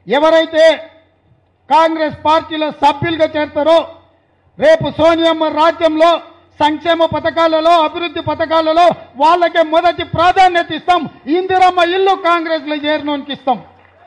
ఎవరైతే కాంగ్రెస్ పార్టీలో సభ్యులుగా చేరతారో రేపు సోనియమ్మ రాజ్యంలో సంక్షేమ పథకాలలో అభివృద్ధి పథకాలలో వాళ్ళకే మొదటి ప్రాధాన్యత ఇస్తాం ఇందిరమ్మ ఇల్లు కాంగ్రెస్ లో చేరినోనికి ఇస్తాం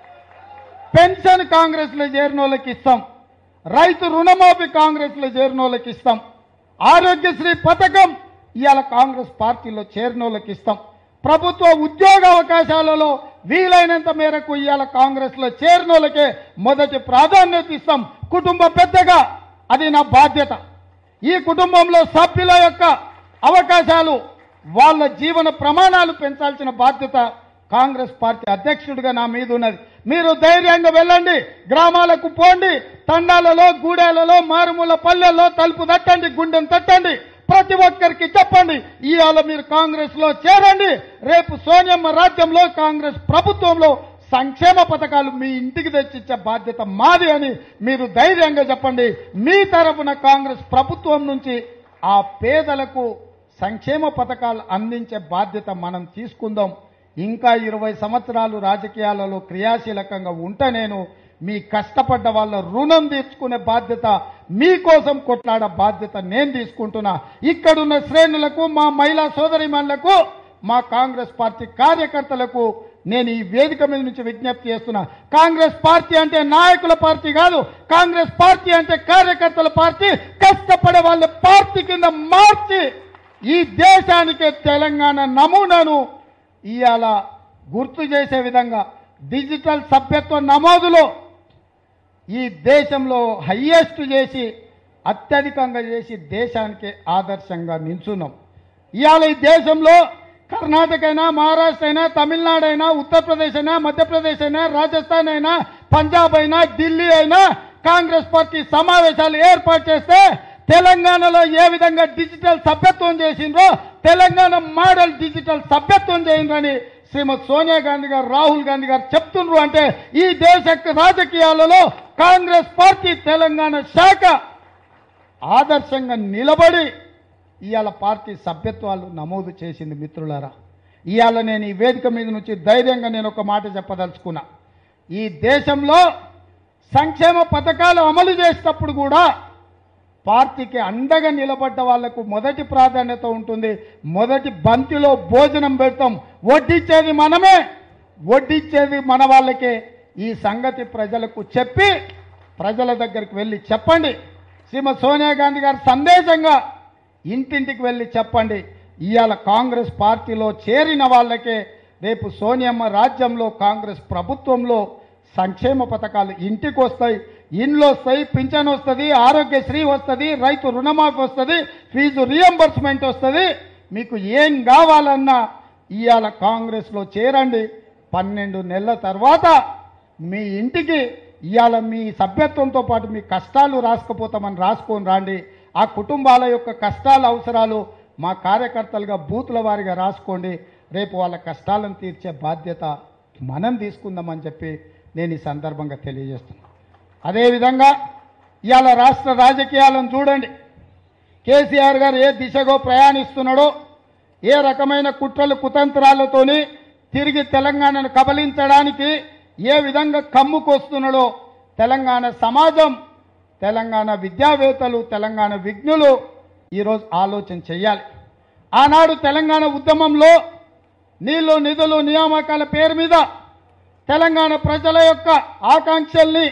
పెన్షన్ కాంగ్రెస్ లో చేరిన వాళ్ళకి ఇస్తాం రైతు రుణమాఫీ కాంగ్రెస్ లో చేరిన వాళ్ళకి ఇస్తాం ఆరోగ్యశ్రీ పథకం ఇవాళ కాంగ్రెస్ పార్టీలో చేరిన వాళ్ళకి ఇస్తాం ప్రభుత్వ ఉద్యోగ అవకాశాలలో వీలైనంత మేరకు ఇవాళ కాంగ్రెస్ లో చేరిన వాళ్ళకే మొదటి ప్రాధాన్యత ఇస్తాం కుటుంబ పెద్దగా అది నా బాధ్యత ఈ కుటుంబంలో సభ్యుల యొక్క అవకాశాలు వాళ్ళ జీవన ప్రమాణాలు పెంచాల్సిన బాధ్యత కాంగ్రెస్ పార్టీ అధ్యక్షుడిగా నా మీద ఉన్నది మీరు ధైర్యంగా వెళ్ళండి గ్రామాలకు పోండి తండాలలో గూడెలలో మారుమూల పల్లెల్లో తలుపు తట్టండి గుండెను తట్టండి ప్రతి ఒక్కరికి చెప్పండి ఇవాళ మీరు కాంగ్రెస్ లో చేరండి రేపు సోనియమ్మ రాజ్యంలో కాంగ్రెస్ ప్రభుత్వంలో సంక్షేమ పథకాలు మీ ఇంటికి తెచ్చిచ్చే బాధ్యత మాది అని మీరు ధైర్యంగా చెప్పండి మీ తరపున కాంగ్రెస్ ప్రభుత్వం నుంచి ఆ పేదలకు సంక్షేమ పథకాలు అందించే బాధ్యత మనం తీసుకుందాం ఇంకా ఇరవై సంవత్సరాలు రాజకీయాలలో క్రియాశీలకంగా ఉంటే నేను మీ కష్టపడ్డ వాళ్ళ రుణం తీర్చుకునే బాధ్యత మీకోసం కొట్లాడ బాధ్యత నేను తీసుకుంటున్నా ఇక్కడున్న శ్రేణులకు మా మహిళా సోదరిమణులకు మా కాంగ్రెస్ పార్టీ కార్యకర్తలకు నేను ఈ వేదిక మీద నుంచి విజ్ఞప్తి చేస్తున్నా కాంగ్రెస్ పార్టీ అంటే నాయకుల పార్టీ కాదు కాంగ్రెస్ పార్టీ అంటే కార్యకర్తల పార్టీ కష్టపడే వాళ్ళ పార్టీ కింద మార్చి ఈ దేశానికే తెలంగాణ నమూనాను ఇవాళ గుర్తు చేసే విధంగా డిజిటల్ సభ్యత్వ నమోదులో ఈ దేశంలో హయ్యెస్ట్ చేసి అత్యధికంగా చేసి దేశానికి ఆదర్శంగా నిల్చున్నాం ఇవాళ ఈ దేశంలో కర్ణాటక అయినా మహారాష్ట్ర అయినా తమిళనాడు అయినా ఉత్తరప్రదేశ్ అయినా మధ్యప్రదేశ్ అయినా రాజస్థాన్ అయినా పంజాబ్ అయినా ఢిల్లీ అయినా కాంగ్రెస్ పార్టీ సమావేశాలు ఏర్పాటు చేస్తే తెలంగాణలో ఏ విధంగా డిజిటల్ సభ్యత్వం చేసిండ్రో తెలంగాణ మోడల్ డిజిటల్ సభ్యత్వం చేయండి శ్రీమతి సోనియా గాంధీ గారు రాహుల్ గాంధీ గారు చెప్తుండ్రు అంటే ఈ దేశ రాజకీయాలలో కాంగ్రెస్ పార్టీ తెలంగాణ శాఖ ఆదర్శంగా నిలబడి ఇవాళ పార్టీ సభ్యత్వాలు నమోదు చేసింది మిత్రులారా ఇవాళ నేను ఈ వేదిక మీద నుంచి ధైర్యంగా నేను ఒక మాట చెప్పదలుచుకున్నా ఈ దేశంలో సంక్షేమ పథకాలు అమలు చేసేటప్పుడు కూడా పార్టీకి అండగా నిలబడ్డ వాళ్లకు మొదటి ప్రాధాన్యత ఉంటుంది మొదటి బంతిలో భోజనం పెడతాం వడ్డిచ్చేది మనమే వడ్డిచ్చేది మన వాళ్ళకే ఈ సంగతి ప్రజలకు చెప్పి ప్రజల దగ్గరికి వెళ్ళి చెప్పండి శ్రీమతి సోనియా గాంధీ గారి సందేశంగా ఇంటింటికి వెళ్ళి చెప్పండి ఇవాళ కాంగ్రెస్ పార్టీలో చేరిన వాళ్ళకే రేపు సోనియమ్మ రాజ్యంలో కాంగ్రెస్ ప్రభుత్వంలో సంక్షేమ పథకాలు ఇంటికి వస్తాయి ఇండ్లు వస్తాయి పింఛన్ వస్తుంది ఆరోగ్యశ్రీ వస్తుంది రైతు రుణమాఫీ వస్తుంది ఫీజు రియంబర్స్మెంట్ వస్తుంది మీకు ఏం కావాలన్నా ఇవాళ కాంగ్రెస్లో చేరండి పన్నెండు నెలల తర్వాత మీ ఇంటికి ఇవాళ మీ సభ్యత్వంతో పాటు మీ కష్టాలు రాసుకుపోతామని రాసుకొని రాండి ఆ కుటుంబాల యొక్క కష్టాల అవసరాలు మా కార్యకర్తలుగా బూతుల వారిగా రాసుకోండి రేపు వాళ్ళ కష్టాలను తీర్చే బాధ్యత మనం తీసుకుందామని చెప్పి నేను ఈ సందర్భంగా తెలియజేస్తున్నాను అదేవిధంగా ఇవాళ రాష్ట్ర రాజకీయాలను చూడండి కేసీఆర్ గారు ఏ దిశగో ప్రయాణిస్తున్నాడో ఏ రకమైన కుట్రలు కుతంత్రాలతోని తిరిగి తెలంగాణను కబలించడానికి ఏ విధంగా కమ్ముకొస్తున్నాడో తెలంగాణ సమాజం తెలంగాణ విద్యావేత్తలు తెలంగాణ విజ్ఞులు ఈరోజు ఆలోచన చేయాలి ఆనాడు తెలంగాణ ఉద్యమంలో నీళ్లు నిధులు నియామకాల పేరు మీద తెలంగాణ ప్రజల యొక్క ఆకాంక్షల్ని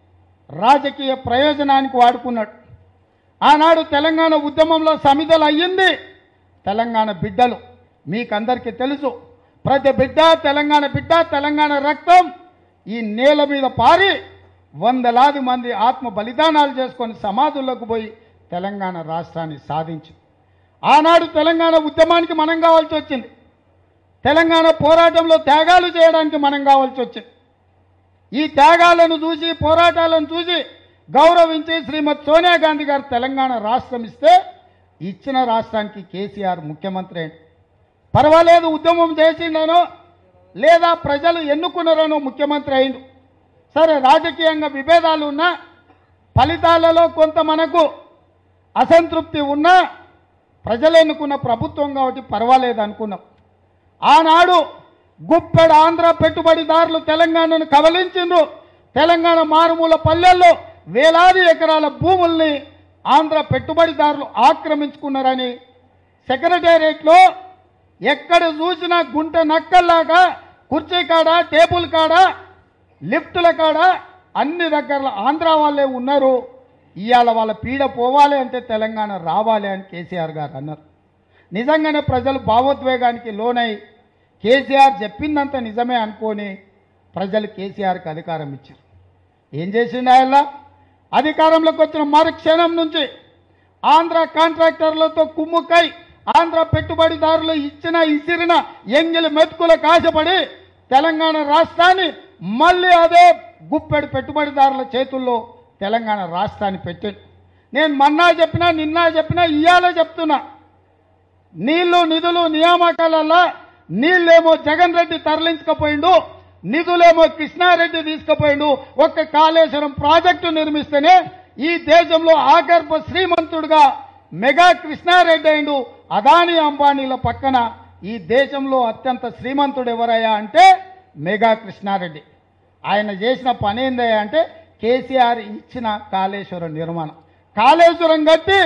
రాజకీయ ప్రయోజనానికి వాడుకున్నాడు ఆనాడు తెలంగాణ ఉద్యమంలో సమిధలు అయ్యింది తెలంగాణ బిడ్డలు మీకందరికీ తెలుసు ప్రతి బిడ్డ తెలంగాణ బిడ్డ తెలంగాణ రక్తం ఈ నేల మీద పారి వందలాది మంది ఆత్మ బలిదానాలు చేసుకొని సమాధుల్లోకి పోయి తెలంగాణ రాష్ట్రాన్ని సాధించు ఆనాడు తెలంగాణ ఉద్యమానికి మనం కావాల్సి వచ్చింది తెలంగాణ పోరాటంలో త్యాగాలు చేయడానికి మనం కావాల్సి వచ్చింది ఈ త్యాగాలను చూసి పోరాటాలను చూసి గౌరవించి శ్రీమతి సోనియా గాంధీ గారు తెలంగాణ రాష్ట్రం ఇస్తే ఇచ్చిన రాష్ట్రానికి కేసీఆర్ ముఖ్యమంత్రి అయింది పర్వాలేదు ఉద్యమం చేసిండనో లేదా ప్రజలు ఎన్నుకున్నారనో ముఖ్యమంత్రి అయిండు సరే రాజకీయంగా విభేదాలు ఉన్నా ఫలితాలలో కొంత మనకు అసంతృప్తి ఉన్నా ప్రజలు ఎన్నుకున్న ప్రభుత్వం కాబట్టి పర్వాలేదు అనుకున్నాం ఆనాడు గుప్పెడు ఆంధ్ర పెట్టుబడిదారులు తెలంగాణను కబలించిండ్రు తెలంగాణ మారుమూల పల్లెల్లో వేలాది ఎకరాల భూముల్ని ఆంధ్ర పెట్టుబడిదారులు ఆక్రమించుకున్నారని సెక్రటేరియట్లో ఎక్కడ చూసినా గుంట నక్కల్లాగా కుర్చీ కాడ టేబుల్ కాడ లిఫ్టుల కాడ అన్ని దగ్గరలో ఆంధ్ర వాళ్ళే ఉన్నారు ఇవాళ వాళ్ళ పీడ పోవాలి అంటే తెలంగాణ రావాలి అని కేసీఆర్ గారు అన్నారు నిజంగానే ప్రజలు భావోద్వేగానికి లోనై కేసీఆర్ చెప్పిందంత నిజమే అనుకొని ప్రజలు కేసీఆర్కి అధికారం ఇచ్చారు ఏం చేసిండు ఆయన అధికారంలోకి వచ్చిన మరుక్షణం నుంచి ఆంధ్ర కాంట్రాక్టర్లతో కుమ్ముకై ఆంధ్ర పెట్టుబడిదారులు ఇచ్చిన ఇసిరిన ఎంగిలి మెతుకులకు ఆశపడి తెలంగాణ రాష్ట్రాన్ని మళ్ళీ అదే గుప్పెడు పెట్టుబడిదారుల చేతుల్లో తెలంగాణ రాష్ట్రాన్ని పెట్టాడు నేను మన్నా చెప్పినా నిన్న చెప్పినా ఇయ్యాలే చెప్తున్నా నీళ్లు నిధులు నియామకాలలో నీళ్ళేమో జగన్ రెడ్డి తరలించకపోయిండు నిధులేమో కృష్ణారెడ్డి తీసుకుపోయిండు ఒక్క కాళేశ్వరం ప్రాజెక్టు నిర్మిస్తేనే ఈ దేశంలో ఆగర్భ శ్రీమంతుడుగా మెగా కృష్ణారెడ్డి అయిండు అదాని అంబానీల పక్కన ఈ దేశంలో అత్యంత శ్రీమంతుడు ఎవరయ్యా అంటే మెగా కృష్ణారెడ్డి ఆయన చేసిన పని ఏందయ్యా అంటే కేసీఆర్ ఇచ్చిన కాళేశ్వరం నిర్మాణం కాళేశ్వరం కట్టి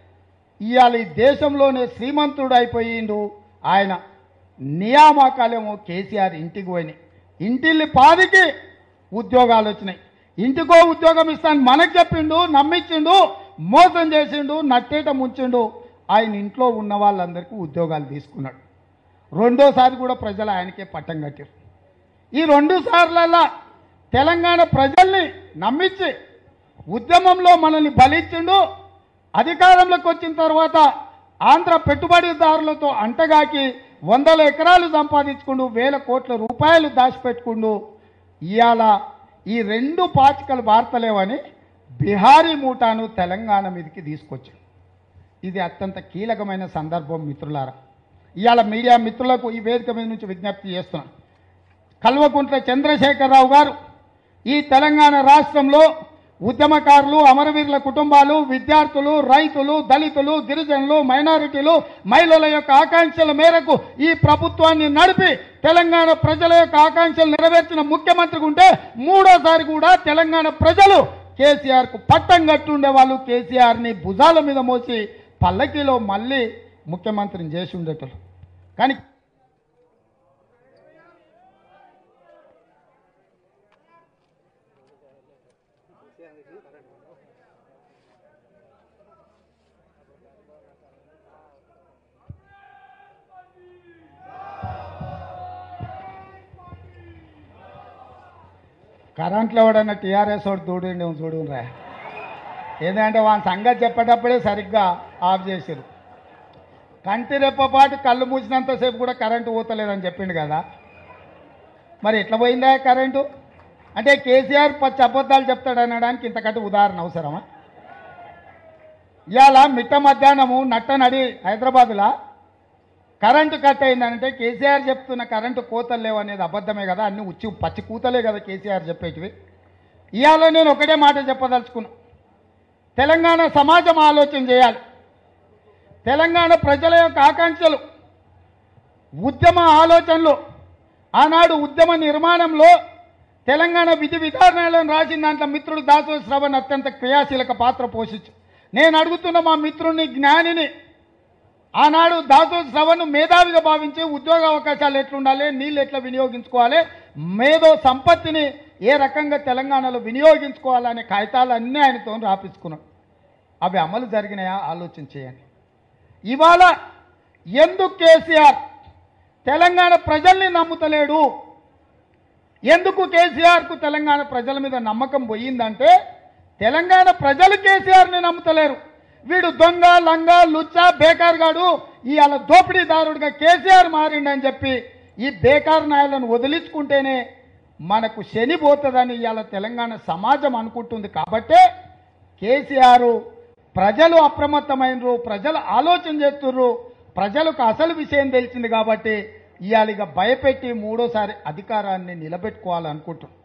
ఇవాళ ఈ దేశంలోనే శ్రీమంతుడు అయిపోయిండు ఆయన నియామకాలేమో కేసీఆర్ ఇంటికి పోయినాయి ఇంటిల్లి పాదికి ఉద్యోగాలు వచ్చినాయి ఇంటికో ఉద్యోగం ఇస్తాను మనకు చెప్పిండు నమ్మించిండు మోసం చేసిండు నట్టేట ముంచిండు ఆయన ఇంట్లో ఉన్న వాళ్ళందరికీ ఉద్యోగాలు తీసుకున్నాడు రెండోసారి కూడా ప్రజలు ఆయనకే పట్టం కట్టారు ఈ రెండు సార్లల్లా తెలంగాణ ప్రజల్ని నమ్మించి ఉద్యమంలో మనల్ని బలిచ్చిండు అధికారంలోకి వచ్చిన తర్వాత ఆంధ్ర పెట్టుబడిదారులతో అంటగాకి వందల ఎకరాలు సంపాదించుకుండు వేల కోట్ల రూపాయలు దాచిపెట్టుకుండు ఇవాళ ఈ రెండు పాచికలు వార్తలేవని బిహారీ మూటాను తెలంగాణ మీదకి తీసుకొచ్చాడు ఇది అత్యంత కీలకమైన సందర్భం మిత్రులారా ఇవాళ మీడియా మిత్రులకు ఈ వేదిక మీద నుంచి విజ్ఞప్తి చేస్తున్నాను కల్వకుంట్ల చంద్రశేఖరరావు గారు ఈ తెలంగాణ రాష్ట్రంలో ఉద్యమకారులు అమరవీరుల కుటుంబాలు విద్యార్థులు రైతులు దళితులు గిరిజనులు మైనారిటీలు మహిళల యొక్క ఆకాంక్షల మేరకు ఈ ప్రభుత్వాన్ని నడిపి తెలంగాణ ప్రజల యొక్క ఆకాంక్షలు నెరవేర్చిన ముఖ్యమంత్రి ఉంటే మూడోసారి కూడా తెలంగాణ ప్రజలు కేసీఆర్ కు పట్టం కట్టుండే వాళ్ళు కేసీఆర్ ని భుజాల మీద మోసి పల్లకిలో మళ్ళీ ముఖ్యమంత్రిని చేసి ఉండేటోళ్ళు కానీ కరెంట్లో ఎవడన్నా టీఆర్ఎస్ వాడు చూడండి చూడురా ఏంటంటే వాళ్ళ సంగతి చెప్పేటప్పుడే సరిగ్గా ఆఫ్ చేసారు కంటి రెప్పపాటు కళ్ళు మూసినంతసేపు కూడా కరెంటు పోతలేదని చెప్పిండు కదా మరి ఎట్లా పోయిందా కరెంటు అంటే కేసీఆర్ పచ్చి అబద్ధాలు చెప్తాడు అనడానికి ఇంతకంటే ఉదాహరణ అవసరమా ఇవాళ మిట్ట మధ్యాహ్నము నట్టనడి హైదరాబాద్లో కరెంటు కట్ అయిందంటే కేసీఆర్ చెప్తున్న కరెంటు కోతలు లేవు అనేది అబద్ధమే కదా అన్ని ఉచ్చి పచ్చి కూతలే కదా కేసీఆర్ చెప్పేటివి ఇవాళ నేను ఒకటే మాట చెప్పదలుచుకున్నా తెలంగాణ సమాజం ఆలోచన చేయాలి తెలంగాణ ప్రజల యొక్క ఆకాంక్షలు ఉద్యమ ఆలోచనలు ఆనాడు ఉద్యమ నిర్మాణంలో తెలంగాణ విధి విధానాలను రాసిన దాంట్లో మిత్రుడు దాసో శ్రవణ్ అత్యంత క్రియాశీలక పాత్ర పోషించు నేను అడుగుతున్న మా మిత్రుడిని జ్ఞానిని ఆనాడు దాసో శ్రవణ్ మేధావిగా భావించి ఉద్యోగ అవకాశాలు ఎట్లుండాలి నీళ్ళు ఎట్లా వినియోగించుకోవాలి మేధో సంపత్తిని ఏ రకంగా తెలంగాణలో వినియోగించుకోవాలనే కాగితాలు అన్నీ ఆయనతో రాపించుకున్నాడు అవి అమలు జరిగినాయా ఆలోచన చేయండి ఇవాళ ఎందుకు కేసీఆర్ తెలంగాణ ప్రజల్ని నమ్ముతలేడు ఎందుకు కేసీఆర్కు తెలంగాణ ప్రజల మీద నమ్మకం పోయిందంటే తెలంగాణ ప్రజలు కేసీఆర్ని నమ్ముతలేరు వీడు దొంగ లంగ లుచ్చ బేకార్ గాడు ఇవాళ దోపిడీదారుడిగా కేసీఆర్ మారిండని చెప్పి ఈ బేకార్ నాయలను వదిలించుకుంటేనే మనకు శని పోతుందని ఇవాళ తెలంగాణ సమాజం అనుకుంటుంది కాబట్టే కేసీఆర్ ప్రజలు అప్రమత్తమైనరు ప్రజలు ఆలోచన చేస్తుర్రు ప్రజలకు అసలు విషయం తెలిసింది కాబట్టి ఇవాళ ఇక భయపెట్టి మూడోసారి అధికారాన్ని నిలబెట్టుకోవాలనుకుంటున్నారు